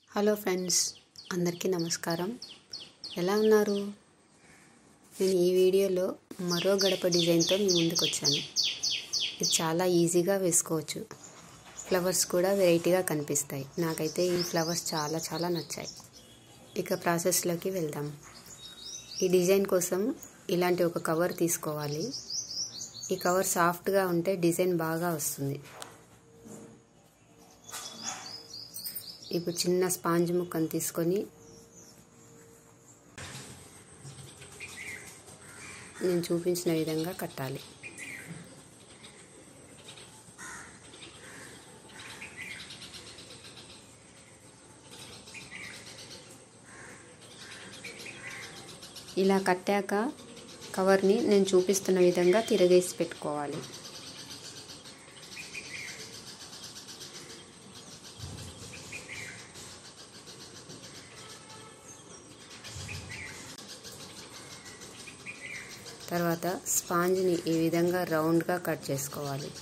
hello friends అందరికీ నమస్కారం ఎలా ఉన్నారు నేను ఈ వీడియోలో మరో గడప డిజైన్తో మీ ముందుకు వచ్చాను ఇది చాలా ఈజీగా వేసుకోవచ్చు ఫ్లవర్స్ కూడా వెరైటీగా కనిపిస్తాయి నాకైతే ఈ ఫ్లవర్స్ చాలా చాలా నచ్చాయి ఇక ప్రాసెస్లోకి వెళ్దాం ఈ డిజైన్ కోసం ఇలాంటి ఒక కవర్ తీసుకోవాలి ఈ కవర్ సాఫ్ట్గా ఉంటే డిజైన్ బాగా వస్తుంది ఇప్పుడు చిన్న స్పాంజ్ ముక్కను తీసుకొని నేను చూపించిన విధంగా కట్టాలి ఇలా కట్టాక కవర్ని నేను చూపిస్తున్న విధంగా తిరగేసి పెట్టుకోవాలి తర్వాత స్పాంజ్ని ఈ విధంగా రౌండ్గా కట్ చేసుకోవాలి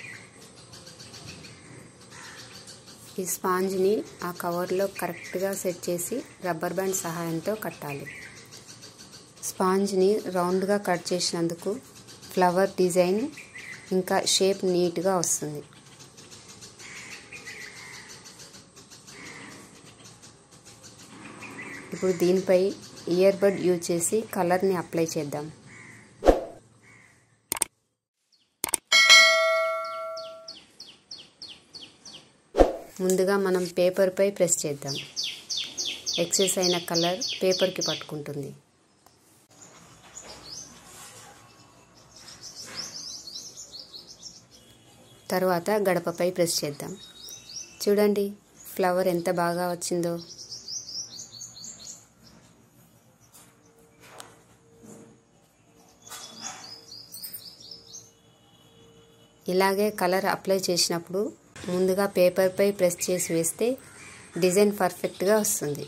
ఈ స్పాంజ్ని ఆ కవర్లో కరెక్ట్గా సెట్ చేసి రబ్బర్ బ్యాండ్ సహాయంతో కట్టాలి స్పాంజ్ని రౌండ్గా కట్ చేసినందుకు ఫ్లవర్ డిజైన్ ఇంకా షేప్ నీట్గా వస్తుంది ఇప్పుడు దీనిపై ఇయర్ బడ్ యూజ్ చేసి కలర్ని అప్లై చేద్దాం ముందుగా మనం పేపర్పై ప్రెస్ చేద్దాం ఎక్సెస్ అయిన కలర్ పేపర్కి పట్టుకుంటుంది తర్వాత గడపపై ప్రెస్ చేద్దాం చూడండి ఫ్లవర్ ఎంత బాగా వచ్చిందో ఇలాగే కలర్ అప్లై చేసినప్పుడు ముందుగా పేపర్పై ప్రెస్ చేసి వేస్తే డిజైన్ పర్ఫెక్ట్గా వస్తుంది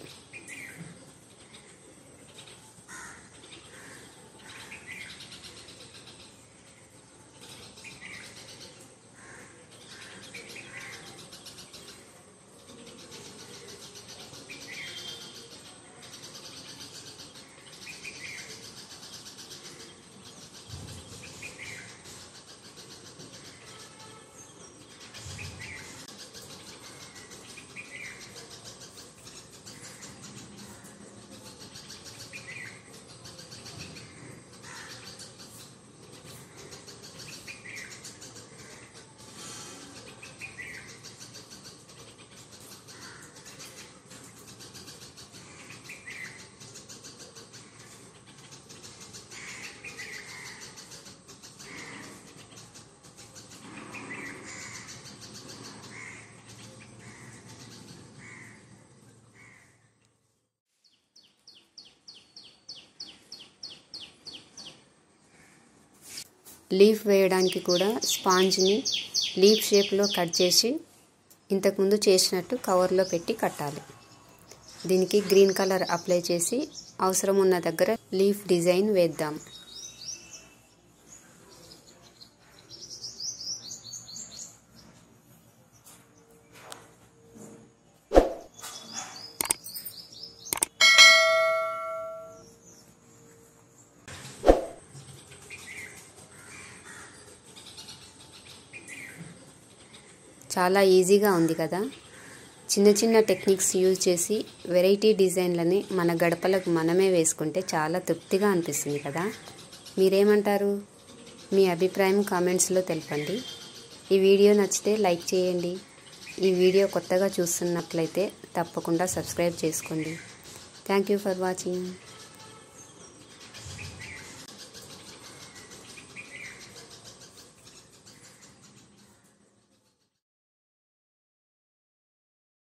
లీఫ్ వేయడానికి కూడా స్పాంజ్ని లీఫ్ షేప్లో కట్ చేసి ఇంతకుముందు చేసినట్టు కవర్లో పెట్టి కట్టాలి దీనికి గ్రీన్ కలర్ అప్లై చేసి అవసరం ఉన్న దగ్గర లీఫ్ డిజైన్ వేద్దాం చాలా ఈజీగా ఉంది కదా చిన్న చిన్న టెక్నిక్స్ యూజ్ చేసి వెరైటీ డిజైన్లని మన గడపలకు మనమే వేసుకుంటే చాలా తృప్తిగా అనిపిస్తుంది కదా మీరేమంటారు మీ అభిప్రాయం కామెంట్స్లో తెలపండి ఈ వీడియో నచ్చితే లైక్ చేయండి ఈ వీడియో కొత్తగా చూస్తున్నట్లయితే తప్పకుండా సబ్స్క్రైబ్ చేసుకోండి థ్యాంక్ యూ ఫర్ వాచింగ్